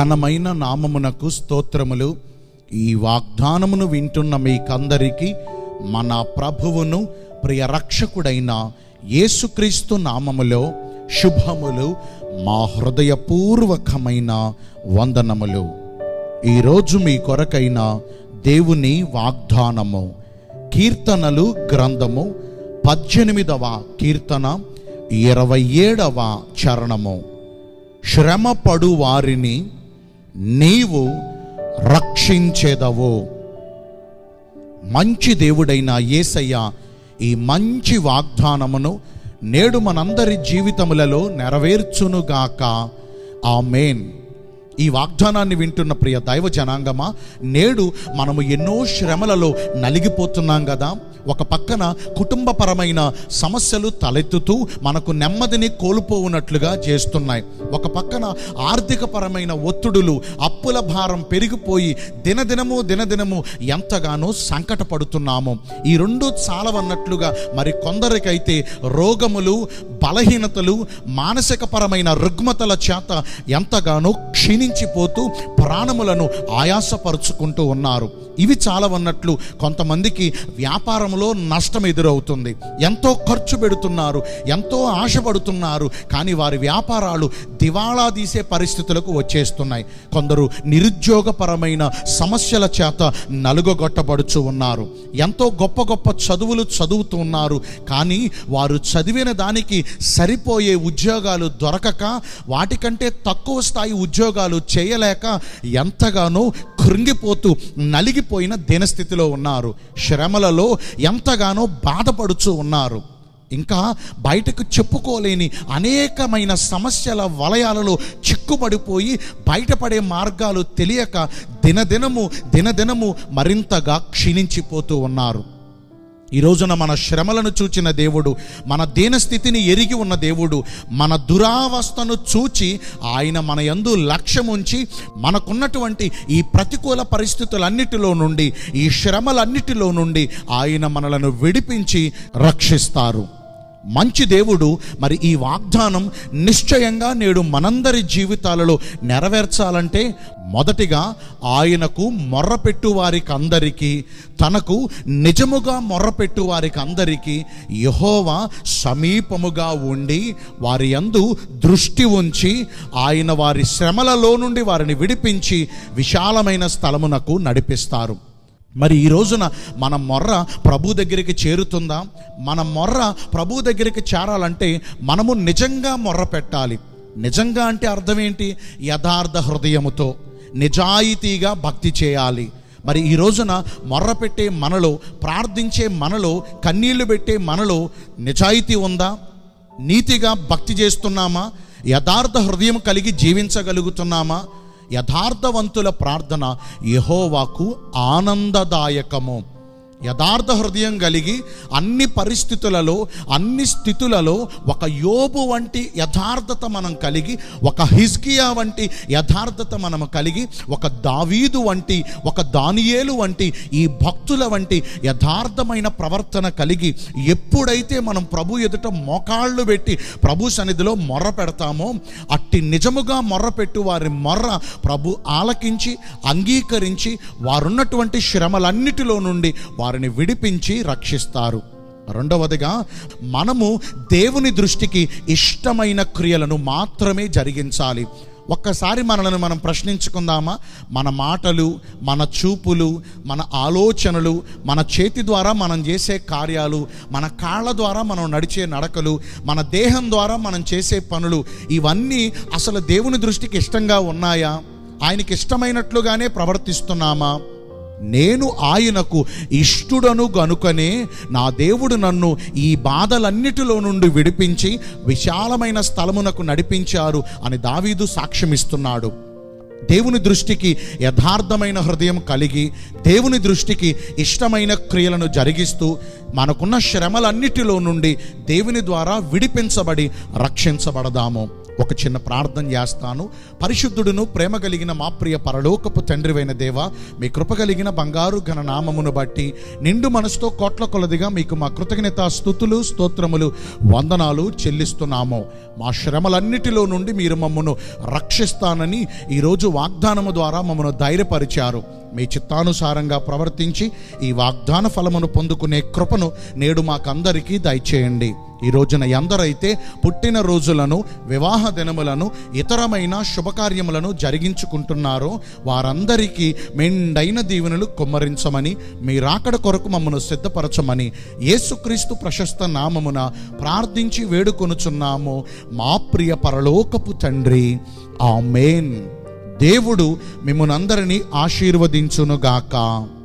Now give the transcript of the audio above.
ఘనమైన నామమునకు స్తోత్రములు ఈ వాగ్దానమును వింటున్న మీకందరికీ మన ప్రభువును ప్రియ రక్షకుడైన యేసుక్రీస్తు నామములో శుభములు మా హృదయపూర్వకమైన వందనములు ఈరోజు మీ కొరకైన దేవుని వాగ్దానము కీర్తనలు గ్రంథము పద్దెనిమిదవ కీర్తన ఇరవై ఏడవ చరణము శ్రమపడు వారిని నీవు రక్షించేదవు మంచి దేవుడైన యేసయ్య ఈ మంచి వాగ్దానమును నేడు మనందరి జీవితములలో నెరవేర్చునుగాక ఆమేన్ ఈ వాగ్దానాన్ని వింటున్న ప్రియ దైవ జనాంగమా నేడు మనము ఎన్నో శ్రమలలో నలిగిపోతున్నాం కదా ఒక పక్కన కుటుంబపరమైన సమస్యలు తలెత్తుతూ మనకు నెమ్మదిని కోల్పోవునట్లుగా చేస్తున్నాయి ఒక పక్కన ఆర్థికపరమైన ఒత్తిడులు అప్పుల భారం పెరిగిపోయి దినదినము దినదినము ఎంతగానో సంకటపడుతున్నాము ఈ రెండు చాలవన్నట్లుగా మరి కొందరికైతే రోగములు బలహీనతలు మానసికపరమైన రుగ్మతల చేత ఎంతగానో క్షీణించిపోతూ ప్రాణములను ఆయాసపరుచుకుంటూ ఉన్నారు ఇవి చాలవన్నట్లు కొంతమందికి వ్యాపారంలో నష్టం ఎదురవుతుంది ఎంతో ఖర్చు పెడుతున్నారు ఎంతో ఆశపడుతున్నారు కానీ వారి వ్యాపారాలు దివాళా తీసే పరిస్థితులకు వచ్చేస్తున్నాయి కొందరు నిరుద్యోగపరమైన సమస్యల చేత నలుగొట్టబడుచు ఉన్నారు ఎంతో గొప్ప గొప్ప చదువులు చదువుతూ ఉన్నారు కానీ వారు చదివిన దానికి సరిపోయే ఉద్యోగాలు దొరకక వాటికంటే తక్కువ స్థాయి ఉద్యోగాలు చేయలేక ఎంతగానో కృంగిపోతూ నలిగిపోయిన దినస్థితిలో ఉన్నారు శ్రమలలో ఎంతగానో బాధపడుచు ఉన్నారు ఇంకా బయటకు చెప్పుకోలేని అనేకమైన సమస్యల వలయాలలో చిక్కుబడిపోయి బయటపడే మార్గాలు తెలియక దినదినము దినదినము మరింతగా క్షీణించిపోతూ ఉన్నారు ఈ రోజున మన శ్రమలను చూచిన దేవుడు మన దీనస్థితిని ఎరిగి ఉన్న దేవుడు మన దురావస్థను చూచి ఆయన మన యందు లక్ష్యం ఉంచి మనకున్నటువంటి ఈ ప్రతికూల పరిస్థితులన్నిటిలో నుండి ఈ శ్రమలన్నిటిలో నుండి ఆయన మనలను విడిపించి రక్షిస్తారు మంచి దేవుడు మరి ఈ వాగ్దానం నిశ్చయంగా నేడు మనందరి జీవితాలలో నెరవేర్చాలంటే మొదటిగా ఆయనకు మొర్రపెట్టు వారికి అందరికీ తనకు నిజముగా మొర్రపెట్టు వారికి అందరికీ యహోవా సమీపముగా ఉండి వారి యందు దృష్టి ఉంచి ఆయన వారి శ్రమలలో నుండి వారిని విడిపించి విశాలమైన స్థలమునకు నడిపిస్తారు మరి ఈ రోజున మన మొర్ర ప్రభు దగ్గరికి చేరుతుందా మన మొర్ర ప్రభు దగ్గరికి చేరాలంటే మనము నిజంగా మొర్ర పెట్టాలి నిజంగా అంటే అర్థం ఏంటి యథార్థ హృదయముతో నిజాయితీగా భక్తి చేయాలి మరి ఈ రోజున మొర్ర పెట్టే మనలో ప్రార్థించే మనలో కన్నీళ్లు పెట్టే మనలో నిజాయితీ ఉందా నీతిగా భక్తి చేస్తున్నామా యథార్థ హృదయం కలిగి జీవించగలుగుతున్నామా యథార్థవంతుల ప్రార్థన యహోవాకు ఆనందదాయకము యథార్థ హృదయం కలిగి అన్ని పరిస్థితులలో అన్ని స్థితులలో ఒక యోబు వంటి యథార్థత మనం కలిగి ఒక హిజ్కియా వంటి యథార్థత మనం కలిగి ఒక దావీదు వంటి ఒక దానియేలు వంటి ఈ భక్తుల వంటి యథార్థమైన ప్రవర్తన కలిగి ఎప్పుడైతే మనం ప్రభు ఎదుట మోకాళ్ళు పెట్టి ప్రభు సన్నిధిలో మొర్ర పెడతామో అట్టి నిజముగా మొర్ర పెట్టు వారి మొర్ర ప్రభు ఆలకించి అంగీకరించి వారున్నటువంటి శ్రమలన్నిటిలో నుండి వారిని విడిపించి రక్షిస్తారు రెండవదిగా మనము దేవుని దృష్టికి ఇష్టమైన క్రియలను మాత్రమే జరిగించాలి ఒక్కసారి మనలను మనం ప్రశ్నించుకుందామా మన మాటలు మన చూపులు మన ఆలోచనలు మన చేతి ద్వారా మనం చేసే కార్యాలు మన కాళ్ళ ద్వారా మనం నడిచే నడకలు మన దేహం ద్వారా మనం చేసే పనులు ఇవన్నీ అసలు దేవుని దృష్టికి ఇష్టంగా ఉన్నాయా ఆయనకి ఇష్టమైనట్లుగానే ప్రవర్తిస్తున్నామా నేను ఆయనకు ఇష్టుడను గనుకనే నా దేవుడు నన్ను ఈ బాధలన్నిటిలో నుండి విడిపించి విశాలమైన స్థలమునకు నడిపించారు అని దావీదు సాక్ష్యమిస్తున్నాడు దేవుని దృష్టికి యథార్థమైన హృదయం కలిగి దేవుని దృష్టికి ఇష్టమైన క్రియలను జరిగిస్తూ మనకున్న శ్రమలన్నిటిలో నుండి దేవుని ద్వారా విడిపించబడి రక్షించబడదాము ఒక చిన్న ప్రార్థన చేస్తాను పరిశుద్ధుడును ప్రేమ కలిగిన మా ప్రియ పరలోకపు తండ్రివైన దేవ మీ కృప కలిగిన బంగారు ఘన నామమును బట్టి నిండు మనసుతో కోట్ల కొలదిగా మీకు మా కృతజ్ఞత స్థుతులు స్తోత్రములు వందనాలు చెల్లిస్తున్నాము మా శ్రమలన్నిటిలో నుండి మీరు మమ్మను రక్షిస్తానని ఈరోజు వాగ్దానము ద్వారా మమ్మను ధైర్యపరిచారు మీ చిత్తానుసారంగా ప్రవర్తించి ఈ వాగ్దాన ఫలమును పొందుకునే కృపను నేడు మాకందరికీ దయచేయండి ఈ రోజున ఎందరైతే పుట్టిన రోజులను వివాహ దినములను ఇతరమైన శుభకార్యములను జరిగించుకుంటున్నారో వారందరికీ మెండైన దీవెనలు కుమ్మరించమని మీ రాకడ కొరకు మమ్మను సిద్ధపరచమని యేసుక్రీస్తు ప్రశస్త నామమున ప్రార్థించి వేడుకొనుచున్నాము మా ప్రియ పరలోకపు తండ్రి ఆమేన్ దేవుడు మిమ్మల్ని అందరినీ ఆశీర్వదించునుగాక